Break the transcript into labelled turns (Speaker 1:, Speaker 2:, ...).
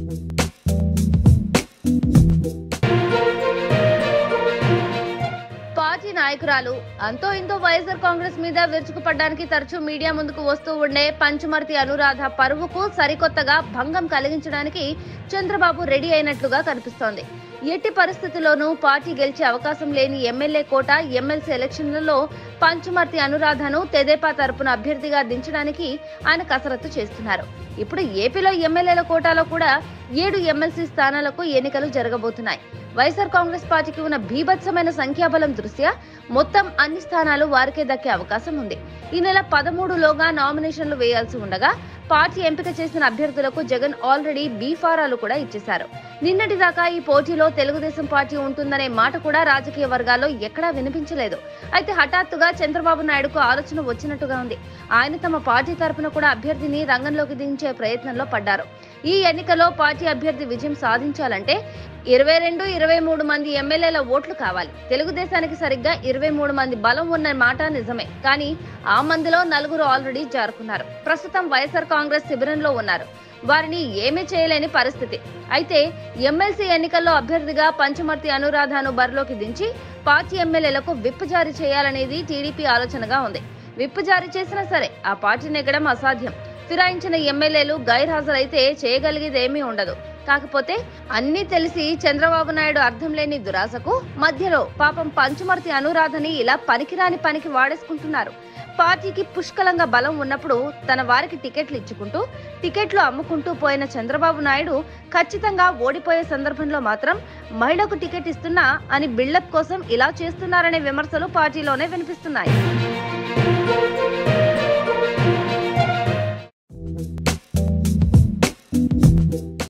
Speaker 1: party నాయకురాలు అంతో ఇంతో వైఎస్ఆర్ కాంగ్రెస్ మీద విరుచుకుపడ్డానికి తరచూ మీడియా ముందుకు వస్తూ ఉండే పంచమర్తి అనురాధ పరువుకు సరికొత్తగా భంగం కలిగించడానికి చంద్రబాబు రెడీ అయినట్లుగా కనిపిస్తోంది ఎట్టి పరిస్థితుల్లోనూ పార్టీ గెలిచే అవకాశం లేని ఎమ్మెల్యే కోట ఎమ్మెల్సీ ఎలక్షన్లలో పంచమర్తి అనురాధను తెదేపా తరపున అభ్యర్థిగా దించడానికి ఆయన కసరత్తు చేస్తున్నారు ఇప్పుడు ఏపీలో ఎమ్మెల్యేల కోటాలో కూడా ఏడు ఎమ్మెల్సీ స్థానాలకు ఎన్నికలు జరగబోతున్నాయి వైఎస్ఆర్ కాంగ్రెస్ పార్టీకి ఉన్న భీభత్సమైన సంఖ్యాబలం దృష్ట్యా మొత్తం అన్ని స్థానాలు వారికే దక్కే అవకాశం ఉంది ఈ నెల పదమూడులోగా నామినేషన్లు వేయాల్సి ఉండగా పార్టీ ఎంపిక చేసిన అభ్యర్థులకు జగన్ ఆల్రెడీ బీ ఫారాలు కూడా ఇచ్చేశారు నిన్నటిదాకా ఈ పోటీలో తెలుగుదేశం పార్టీ ఉంటుందనే మాట కూడా రాజకీయ వర్గాల్లో ఎక్కడా వినిపించలేదు అయితే హఠాత్తుగా చంద్రబాబు నాయుడుకు ఆలోచన వచ్చినట్టుగా ఉంది ఆయన తమ పార్టీ తరపున కూడా అభ్యర్థిని రంగంలోకి దించే ప్రయత్నంలో పడ్డారు ఈ ఎన్నికలో పార్టీ అభ్యర్థి విజయం సాధించాలంటే ఇరవై రెండు ఇరవై మూడు మంది ఎమ్మెల్యేల ఓట్లు కావాలి తెలుగుదేశానికి సరిగ్గా ఇరవై మూడు మంది బలం ఉన్న మాట నిజమే కానీ ఆ మందిలో నలుగురు ఆల్రెడీ జారుకున్నారు ప్రస్తుతం వైఎస్ఆర్ కాంగ్రెస్ శిబిరంలో ఉన్నారు వారిని ఏమీ చేయలేని పరిస్థితి అయితే ఎమ్మెల్సీ ఎన్నికల్లో అభ్యర్థిగా పంచమర్తి అనురాధను బరిలోకి దించి పార్టీ ఎమ్మెల్యేలకు విప్ జారీ చేయాలనేది టీడీపీ ఆలోచనగా ఉంది విప్ జారీ చేసినా సరే ఆ పార్టీ నెగ్గడం అసాధ్యం ఫిరాయించిన ఎమ్మెల్యేలు గైర్హాజరైతే చేయగలిగేదేమీ ఉండదు కాకపోతే అన్నీ తెలిసి చంద్రబాబు నాయుడు అర్థం లేని దురాశకు మధ్యలో పాపం పంచమర్తి అనురాధని ఇలా పనికిరాని పనికి వాడేసుకుంటున్నారు పార్టీకి పుష్కలంగా బలం ఉన్నప్పుడు తన వారికి టికెట్లు ఇచ్చుకుంటూ టికెట్లు అమ్ముకుంటూ పోయిన చంద్రబాబు నాయుడు ఖచ్చితంగా ఓడిపోయే సందర్భంలో మాత్రం మహిళకు టికెట్ ఇస్తున్నా అని బిల్డప్ కోసం ఇలా చేస్తున్నారనే విమర్శలు పార్టీలోనే వినిపిస్తున్నాయి